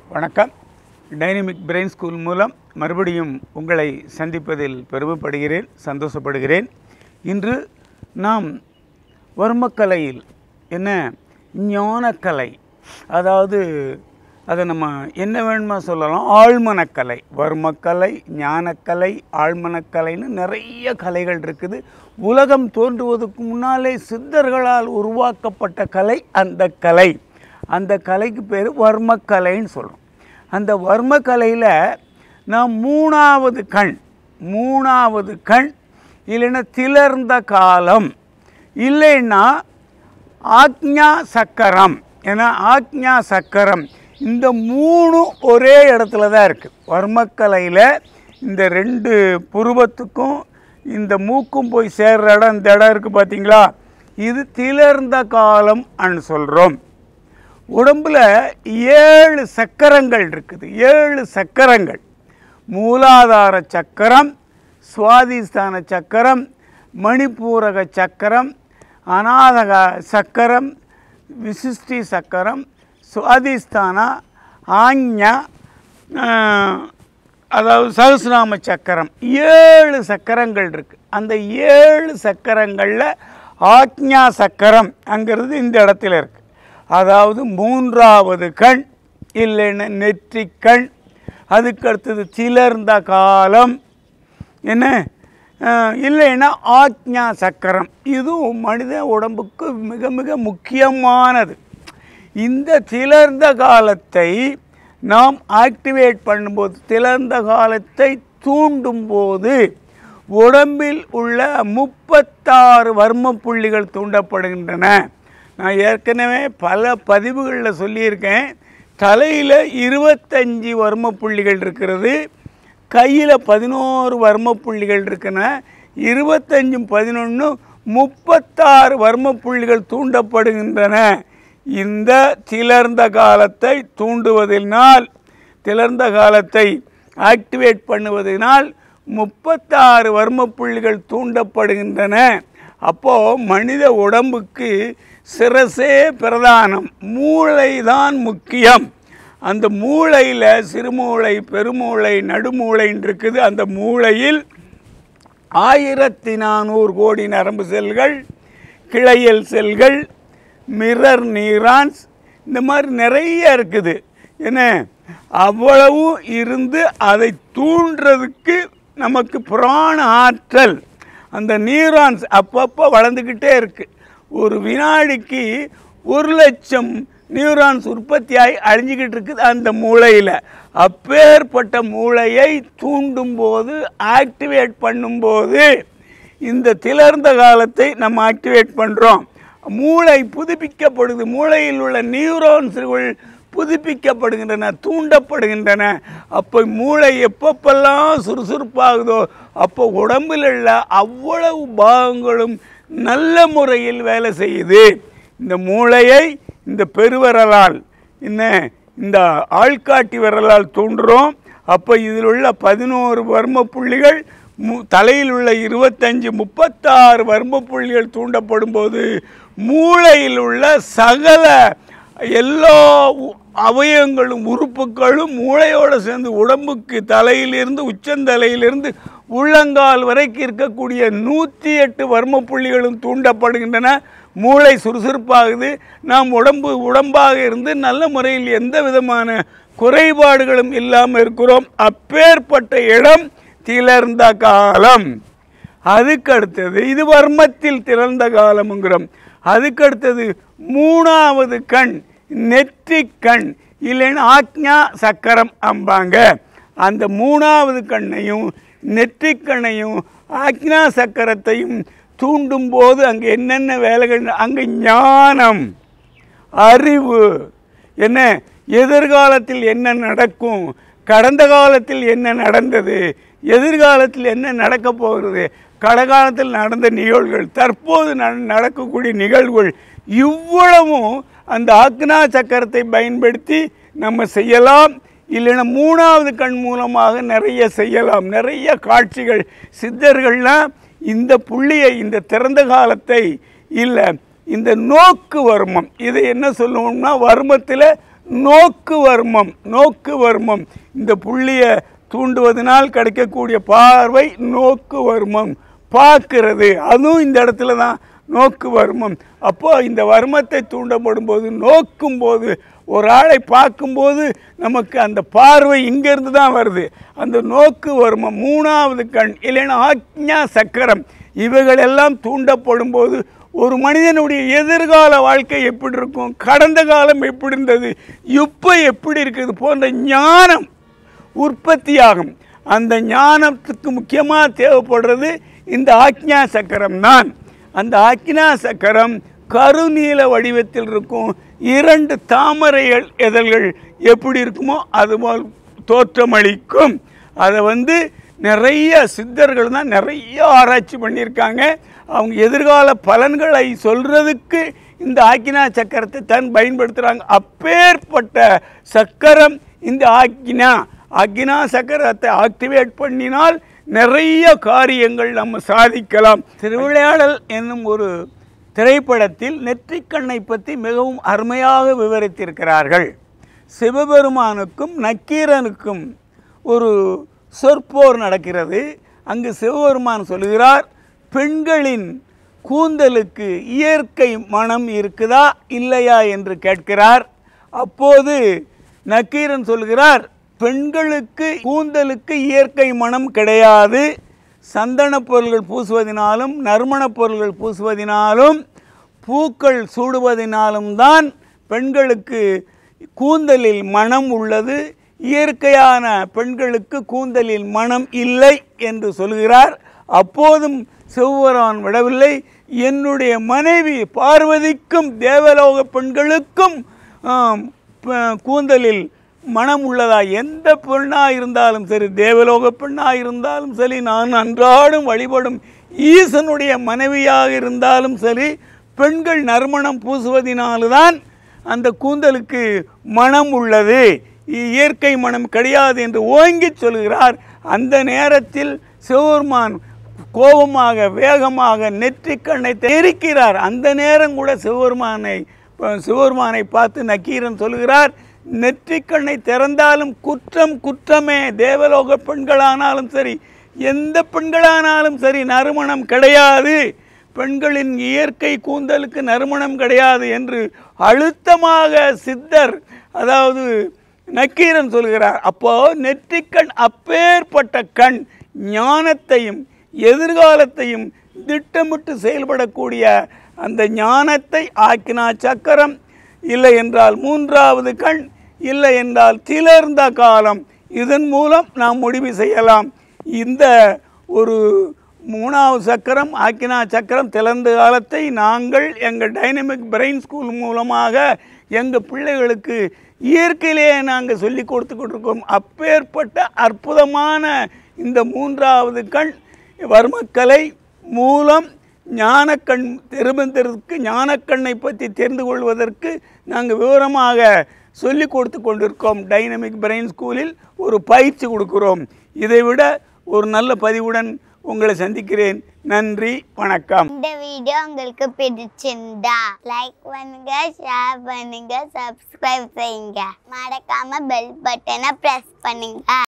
வணக்கம் dynamic brain school மூலம் மறுபடியும் உங்களை சந்திப்பதில் பெருமைப்படுகிறேன் சந்தோஷப்படுகிறேன் இன்று நாம் வர்மக்கலையில் என்ன ஞானக்கலை அதாவது அதை நம்ம என்ன வேணுமா சொல்லலாம் ஆழ்மனக்கலை வர்மக்கலை ஞானக்கலை ஆழ்மனக்கலைன்னு நிறைய கலைகள் இருக்குது உலகம் தோன்றுவதற்கு முன்னாலே சித்தர்களால் உருவாக்கப்பட்ட கலை அந்த கலை அந்த கலைக்கு பேர் வர்மக்கலைன்னு சொல்கிறோம் அந்த வர்மக்கலையில் நாம் மூணாவது கண் மூணாவது கண் இல்லைன்னா திலர்ந்த காலம் இல்லைன்னா ஆக்ஞா சக்கரம் ஏன்னா ஆக்ஞா சக்கரம் இந்த மூணு ஒரே இடத்துல தான் இருக்குது வர்மக்கலையில் இந்த ரெண்டு புருவத்துக்கும் இந்த மூக்கும் போய் சேர்ற இடம் இந்த இடம் இருக்குது பார்த்தீங்களா இது திலர்ந்த காலம் அன்னு சொல்கிறோம் உடம்புல ஏழு சக்கரங்கள் இருக்குது ஏழு சக்கரங்கள் மூலாதார சக்கரம் சுவாதிஸ்தான சக்கரம் மணிப்பூரக சக்கரம் அநாதக சக்கரம் விசிஷ்டி சக்கரம் சுவாதிஸ்தானா ஆஞ்ஞா ஆஹ், அதாவது சகசிராம சக்கரம் ஏழு சக்கரங்கள் இருக்குது அந்த ஏழு சக்கரங்களில் ஆக்ஞா சக்கரம் அங்கிறது இந்த இடத்துல இருக்குது அதாவது மூன்றாவது கண் இல்லைன்னா நெற்றிக் கண் அதுக்கு அடுத்தது சிலர்ந்த காலம் என்ன அஹ், இல்லைன்னா ஆக்ஞா சக்கரம் இதுவும் மனித உடம்புக்கு மிக மிக முக்கியமானது இந்த திலர்ந்த காலத்தை நாம் ஆக்டிவேட் பண்ணும்போது திலர்ந்த காலத்தை தூண்டும் போது உடம்பில் உள்ள முப்பத்தாறு வர்ம புள்ளிகள் தூண்டப்படுகின்றன நான் ஏற்கனவே பல பதிவுகளில் சொல்லியிருக்கேன் தலையில் இருபத்தஞ்சி வர்ம புள்ளிகள் இருக்கிறது கையில் பதினோரு வர்ம புள்ளிகள் இருக்குன இருபத்தஞ்சும் பதினொன்று முப்பத்தாறு வர்ம புள்ளிகள் தூண்டப்படுகின்றன இந்த திலர்ந்த காலத்தை தூண்டுவதனால் திலர்ந்த காலத்தை ஆக்டிவேட் பண்ணுவதனால் முப்பத்தாறு வர்ம புள்ளிகள் தூண்டப்படுகின்றன அப்போது மனித உடம்புக்கு சிரசே பிரதானம் மூளை தான் முக்கியம் அந்த மூளையில் சிறுமூளை பெருமூளை நடுமூளைன்னு இருக்குது அந்த மூளையில் ஆயிரத்தி நானூறு கோடி நரம்பு செல்கள் கிளையல் செல்கள் மிரர் நியூரான்ஸ் இந்த மாதிரி நிறைய இருக்குது என்ன அவ்வளவும் இருந்து அதை தூண்டுறதுக்கு நமக்கு புராண ஆற்றல் அந்த நியூரான்ஸ் அப்பப்போ வளர்ந்துக்கிட்டே இருக்குது ஒரு வினாடிக்கு ஒரு லட்சம் நியூரான்ஸ் உற்பத்தியாகி அழிஞ்சிக்கிட்டு இருக்குது அந்த மூளையில் அப்பேற்பட்ட மூளையை தூண்டும் போது ஆக்டிவேட் பண்ணும்போது இந்த திலர்ந்த காலத்தை நம்ம ஆக்டிவேட் பண்ணுறோம் மூளை புதுப்பிக்கப்படுது மூளையில் உள்ள நியூரான்ஸ்கள் புதுப்பிக்கப்படுகின்றன தூண்டப்படுகின்றன அப்போ மூளை எப்பப்பெல்லாம் சுறுசுறுப்பாகுதோ அப்போ உடம்பில் உள்ள அவ்வளவு பாகங்களும் நல்ல முறையில் வேலை செய்யுது இந்த மூளையை இந்த பெருவிரலால் என்ன இந்த ஆள்காட்டி விரலால் தூண்டுறோம் அப்போ இதில் உள்ள பதினோரு வர்ம புள்ளிகள் மு தலையில் உள்ள இருபத்தஞ்சு முப்பத்தாறு வர்ம புள்ளிகள் தூண்டப்படும் போது மூளையில் உள்ள சகல எல்லா உ- அவயவங்களும் உறுப்புகளும் மூளையோடு சேர்ந்து உடம்புக்கு தலையிலிருந்து உச்சந்தலையிலிருந்து உள்ளங்கால் வரைக்கும் இருக்கக்கூடிய நூற்றி எட்டு வர்ம புள்ளிகளும் தூண்டப்படுகின்றன மூளை சுறுசுறுப்பாகுது நாம் உடம்பு உடம்பாக இருந்து நல்ல முறையில் எந்த விதமான குறைபாடுகளும் இல்லாமல் இருக்கிறோம் அப்பேற்பட்ட இடம் திலர்ந்த காலம் அதுக்கு அடுத்தது இது வர்மத்தில் திறந்த காலம்ங்கிறோம் அதுக்கு அடுத்தது மூணாவது கண் நெற்றிக் கண் இல்லைன்னா ஆக்ஞா சக்கரம் அம்பாங்க அந்த மூணாவது கண்ணையும் நெற்றிக் கண்ணையும் ஆக்ஞா சக்கரத்தையும் தூண்டும் போது அங்கே என்னென்ன வேலைகள் அங்கே ஞானம் அறிவு என்ன எதிர்காலத்தில் என்ன நடக்கும் கடந்த காலத்தில் என்ன நடந்தது எதிர்காலத்தில் என்ன நடக்கப் போகிறது கடகாலத்தில் நடந்த நிகழ்வுகள் தற்போது நட- நடக்கக்கூடிய நிகழ்வுகள் இவ்வளவும் அந்த ஆக்னா சக்கரத்தை பயன்படுத்தி நம்ம செய்யலாம் இல்லைன்னா மூணாவது கண் மூலமாக நிறைய செய்யலாம் நிறைய காட்சிகள் சித்தர்கள்லாம் இந்த புள்ளியை இந்த திறந்த காலத்தை இல்லை இந்த நோக்கு வர்மம் இதை என்ன சொல்லுவோம்னா வர்மத்தில் நோக்கு வர்மம் நோக்கு வர்மம் இந்த புள்ளியை தூண்டுவதனால் கிடைக்கக்கூடிய பார்வை நோக்கு வர்மம் பார்க்கிறது அதுவும் இந்த இடத்துல தான் நோக்கு வர்மம் அப்போ இந்த வர்மத்தை தூண்டப்படும் போது நோக்கும் போது ஒரு ஆளை பார்க்கும்போது நமக்கு அந்த பார்வை இங்கேருந்து தான் வருது அந்த நோக்கு வர்மம் மூணாவது கண் இல்லைன்னா ஆக்ஞா சக்கரம் இவைகளெல்லாம் தூண்டப்படும் போது ஒரு மனிதனுடைய எதிர்கால வாழ்க்கை எப்படி இருக்கும் கடந்த காலம் எப்படி இருந்தது இப்போ எப்படி இருக்குது போன்ற ஞானம் உற்பத்தியாகும் அந்த ஞானத்துக்கு முக்கியமாக தேவைப்படுறது இந்த ஆக்ஞா சக்கரம் தான் அந்த ஆக்ஞா சக்கரம் கருநீல வடிவத்தில் இருக்கும் இரண்டு தாமரைகள் இதழ்கள் எப்படி இருக்குமோ அதுபோல் தோற்றமளிக்கும் அதை வந்து நிறைய சித்தர்கள் தான் நிறைய ஆராய்ச்சி பண்ணியிருக்காங்க அவங்க எதிர்கால பலன்களை சொல்கிறதுக்கு இந்த ஆக்கினா சக்கரத்தை தான் பயன்படுத்துகிறாங்க அப்பேற்பட்ட சக்கரம் இந்த ஆக்கினா ஆக்கினா சக்கரத்தை ஆக்டிவேட் பண்ணினால் நிறைய காரியங்கள் நம்ம சாதிக்கலாம் திருவிளையாடல் என்னும் ஒரு திரைப்படத்தில் நெற்றிக்கண்ணை பற்றி மிகவும் அருமையாக விவரித்திருக்கிறார்கள் சிவபெருமானுக்கும் நக்கீரனுக்கும் ஒரு சொற்போர் நடக்கிறது அங்கு சிவபெருமான் சொல்கிறார் பெண்களின் கூந்தலுக்கு இயற்கை மனம் இருக்குதா இல்லையா என்று கேட்கிறார் அப்போது நக்கீரன் சொல்கிறார் பெண்களுக்கு கூந்தலுக்கு இயற்கை மனம் கிடையாது சந்தன பொருள்கள் பூசுவதினாலும் நறுமணப் பொருள்கள் பூசுவதினாலும் பூக்கள் சூடுவதினாலும் தான் பெண்களுக்கு கூந்தலில் மனம் உள்ளது இயற்கையான பெண்களுக்கு கூந்தலில் மனம் இல்லை என்று சொல்கிறார் அப்போதும் சிவபெருமான் விடவில்லை என்னுடைய மனைவி பார்வதிக்கும் தேவலோக பெண்களுக்கும் ஆம், ப- கூந்தலில் மனம் உள்ளதா எந்த பெண்ணாக இருந்தாலும் சரி தேவலோக பெண்ணாக இருந்தாலும் சரி நான் அன்றாடும் வழிபடும் ஈசனுடைய மனைவியாக இருந்தாலும் சரி பெண்கள் நறுமணம் பூசுவதினால்தான் அந்த கூந்தலுக்கு மனம் உள்ளது இயற்கை மனம் கிடையாது என்று ஓங்கிச் சொல்கிறார் அந்த நேரத்தில் சிவபெருமான் கோபமாக வேகமாக நெற்றிக்கண்ணை தெரிக்கிறார் அந்த நேரம் கூட சிவபெருமானை சிவபெருமானை பார்த்து நக்கீரன் சொல்கிறார் நெற்றிக்கண்ணை திறந்தாலும் குற்றம் குற்றமே தேவலோக பெண்களானாலும் சரி எந்த பெண்களானாலும் சரி நறுமணம் கிடையாது பெண்களின் இயற்கை கூந்தலுக்கு நறுமணம் கிடையாது என்று அழுத்தமாக சித்தர் அதாவது நக்கீரன் சொல்கிறார் அப்போ நெற்றிக்கண் அப்பேற்பட்ட கண் ஞானத்தையும் எதிர்காலத்தையும் திட்டமிட்டு செயல்படக்கூடிய அந்த ஞானத்தை ஆக்கினா சக்கரம் இல்லை என்றால் மூன்றாவது கண் இல்லை என்றால் திலர்ந்த காலம் இதன் மூலம் நாம் முடிவு செய்யலாம் இந்த ஒரு மூணாவது சக்கரம் ஆக்கினா சக்கரம் திறந்த காலத்தை நாங்கள் எங்கள் டைனமிக் பிரெயின் ஸ்கூல் மூலமாக எங்கள் பிள்ளைகளுக்கு இயற்கையிலேயே நாங்கள் சொல்லி கொடுத்துக்கிட்டு இருக்கோம் அப்பேற்பட்ட அற்புதமான இந்த மூன்றாவது கண் வர்மக்கலை மூலம் ஞானக்கண் திருமந்திரத்துக்கு ஞானக்கண்ணை பற்றி தெரிந்து கொள்வதற்கு நாங்கள் விவரமாக சொல்லி கொடுத்து கொண்டிருக்கோம் டைனமிக் பிரெயின் ஸ்கூலில் ஒரு பயிற்சி கொடுக்கிறோம் இதைவிட ஒரு நல்ல பதிவுடன் உங்களை சந்திக்கிறேன் நன்றி வணக்கம் இந்த வீடியோ உங்களுக்கு பிடிச்சிருந்தா லைக் பண்ணுங்க ஷேர் பண்ணுங்க சப்ஸ்கிரைப் செய்யுங்க மறக்காம பெல் பட்டனை பிரஸ் பண்ணுங்க